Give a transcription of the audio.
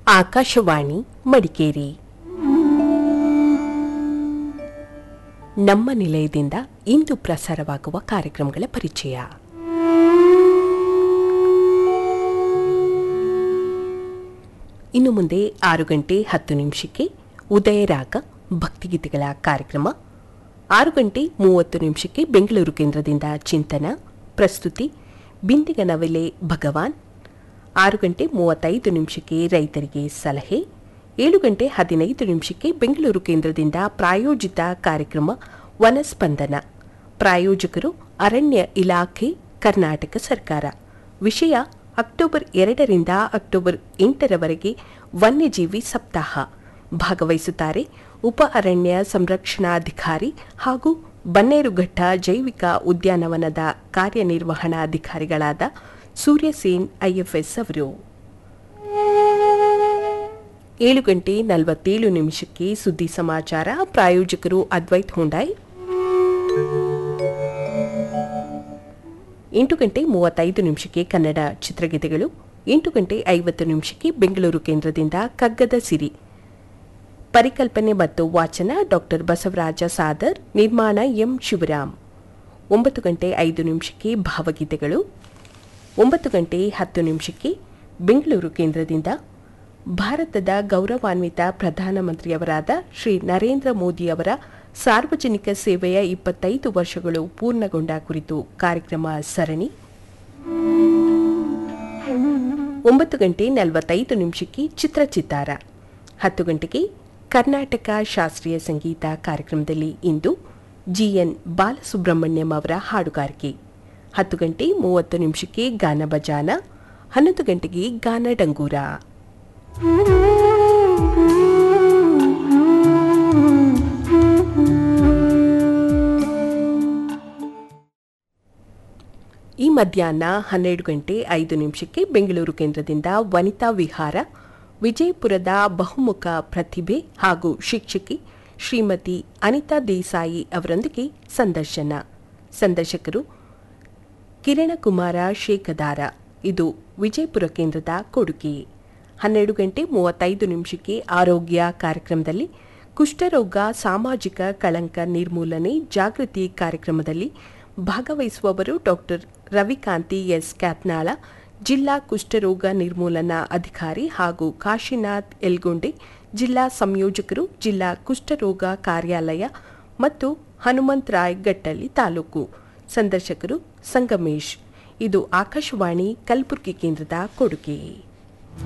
ಆಕಾಶವಾಣಿ ಮಡಿಕೇರಿ ನಮ್ಮ ನಿಲಯದಿಂದ ಇಂದು ಪ್ರಸಾರವಾಗುವ ಕಾರ್ಯಕ್ರಮಗಳ ಪರಿಚಯ ಇನ್ನು ಮುಂದೆ ಆರು ಗಂಟೆ ಹತ್ತು ನಿಮಿಷಕ್ಕೆ ಉದಯರಾಗ ಭಕ್ತಿಗೀತೆಗಳ ಕಾರ್ಯಕ್ರಮ ಆರು ಗಂಟೆ ಮೂವತ್ತು ನಿಮಿಷಕ್ಕೆ ಬೆಂಗಳೂರು ಕೇಂದ್ರದಿಂದ ಚಿಂತನ ಪ್ರಸ್ತುತಿ ಬಿಂದಿಗನವೆಲೆ ಭಗವಾನ್ ಆರು ಗಂಟೆ ಮೂವತ್ತೈದು ನಿಮಿಷಕ್ಕೆ ರೈತರಿಗೆ ಸಲಹೆ ಏಳು ಗಂಟೆ ಹದಿನೈದು ನಿಮಿಷಕ್ಕೆ ಬೆಂಗಳೂರು ಕೇಂದ್ರದಿಂದ ಪ್ರಾಯೋಜಿತ ಕಾರ್ಯಕ್ರಮ ವನಸ್ಪಂದನ ಪ್ರಾಯೋಜಕರು ಅರಣ್ಯ ಇಲಾಖೆ ಕರ್ನಾಟಕ ಸರ್ಕಾರ ವಿಷಯ ಅಕ್ಟೋಬರ್ ಎರಡರಿಂದ ಅಕ್ಟೋಬರ್ ಎಂಟರವರೆಗೆ ವನ್ಯಜೀವಿ ಸಪ್ತಾಹ ಭಾಗವಹಿಸುತ್ತಾರೆ ಉಪ ಅರಣ್ಯ ಸಂರಕ್ಷಣಾಧಿಕಾರಿ ಹಾಗೂ ಬನ್ನೇರುಘಟ್ಟ ಜೈವಿಕ ಉದ್ಯಾನವನದ ಕಾರ್ಯನಿರ್ವಹಣಾಧಿಕಾರಿಗಳಾದ ಸೂರ್ಯಸೇನ್ ಐಎಫ್ಎಸ್ ಅವರು ಏಳು ಗಂಟೆ ನಲವತ್ತೇಳು ನಿಮಿಷಕ್ಕೆ ಸುದ್ದಿ ಸಮಾಚಾರ ಪ್ರಾಯೋಜಕರು ಅದ್ವೈತ್ ಹುಂಡಾಯ್ ಎಂಟು ಗಂಟೆ ಮೂವತ್ತೈದು ನಿಮಿಷಕ್ಕೆ ಕನ್ನಡ ಚಿತ್ರಗೀತೆಗಳು ಎಂಟು ಗಂಟೆ ಐವತ್ತು ನಿಮಿಷಕ್ಕೆ ಬೆಂಗಳೂರು ಕೇಂದ್ರದಿಂದ ಕಗ್ಗದ ಸಿರಿ ಪರಿಕಲ್ಪನೆ ಮತ್ತು ವಾಚನ ಡಾಕ್ಟರ್ ಬಸವರಾಜ ಸಾದರ್ ನಿರ್ಮಾಣ ಎಂ ಶಿವರಾಮ್ ಒಂಬತ್ತು ಗಂಟೆ ಐದು ನಿಮಿಷಕ್ಕೆ ಭಾವಗೀತೆಗಳು ಒಂಬತ್ತು ಗಂಟೆ ಹತ್ತು ನಿಮಿಷಕ್ಕೆ ಬೆಂಗಳೂರು ಕೇಂದ್ರದಿಂದ ಭಾರತದ ಗೌರವಾನ್ವಿತ ಪ್ರಧಾನಮಂತ್ರಿಯವರಾದ ಶ್ರೀ ನರೇಂದ್ರ ಮೋದಿಯವರ ಸಾರ್ವಜನಿಕ ಸೇವೆಯ ಇಪ್ಪತ್ತೈದು ವರ್ಷಗಳು ಪೂರ್ಣಗೊಂಡ ಕುರಿತು ಕಾರ್ಯಕ್ರಮ ಸರಣಿ ಒಂಬತ್ತು ಗಂಟೆ ನಲವತ್ತೈದು ನಿಮಿಷಕ್ಕೆ ಚಿತ್ರಚಿತ್ತಾರ ಹತ್ತು ಗಂಟೆಗೆ ಕರ್ನಾಟಕ ಶಾಸ್ತ್ರೀಯ ಸಂಗೀತ ಕಾರ್ಯಕ್ರಮದಲ್ಲಿ ಇಂದು ಜಿಎನ್ ಬಾಲಸುಬ್ರಹ್ಮಣ್ಯಂ ಅವರ ಹಾಡುಗಾರಿಕೆ ಹತ್ತು ಗಂಟೆ ಮೂವತ್ತು ನಿಮಿಷಕ್ಕೆ ಗಾನ ಬಜಾನ ಹನ್ನೊಂದು ಗಂಟೆಗೆ ಗಾನ ಡಂಗೂರ ಈ ಮಧ್ಯಾಹ್ನ ಹನ್ನೆರಡು ಗಂಟೆ ಐದು ನಿಮಿಷಕ್ಕೆ ಬೆಂಗಳೂರು ಕೇಂದ್ರದಿಂದ ವನಿತಾ ವಿಹಾರ ವಿಜಯಪುರದ ಬಹುಮುಖ ಪ್ರತಿಭೆ ಹಾಗೂ ಶಿಕ್ಷಕಿ ಶ್ರೀಮತಿ ಅನಿತಾ ದೇಸಾಯಿ ಅವರೊಂದಿಗೆ ಸಂದರ್ಶನ ಸಂದರ್ಶಕರು ಕಿರಣಕುಮಾರ ಶೇಖದಾರ ಇದು ವಿಜಯಪುರ ಕೇಂದ್ರದ ಕೊಡುಗೆ ಹನ್ನೆರಡು ಗಂಟೆ ಮೂವತ್ತೈದು ನಿಮಿಷಕ್ಕೆ ಆರೋಗ್ಯ ಕಾರ್ಯಕ್ರಮದಲ್ಲಿ ಕುಷ್ಠರೋಗ ಸಾಮಾಜಿಕ ಕಳಂಕ ನಿರ್ಮೂಲನೆ ಜಾಗೃತಿ ಕಾರ್ಯಕ್ರಮದಲ್ಲಿ ಭಾಗವಹಿಸುವವರು ಡಾಕ್ಟರ್ ರವಿಕಾಂತಿ ಎಸ್ ಕ್ಯಾತ್ನಾಳ ಜಿಲ್ಲಾ ಕುಷ್ಠರೋಗ ನಿರ್ಮೂಲನಾ ಅಧಿಕಾರಿ ಹಾಗೂ ಕಾಶಿನಾಥ್ ಎಲ್ಗೊಂಡೆ ಜಿಲ್ಲಾ ಸಂಯೋಜಕರು ಜಿಲ್ಲಾ ಕುಷ್ಠರೋಗ ಕಾರ್ಯಾಲಯ ಮತ್ತು ಹನುಮಂತರಾಯ್ ಗಟ್ಟಳ್ಳಿ ತಾಲೂಕು ಸಂದರ್ಶಕರು ಸಂಗಮೇಶ್ ಇದು ಆಕಾಶವಾಣಿ ಕಲಬುರಗಿ ಕೇಂದ್ರದ ಕೊಡುಗೆ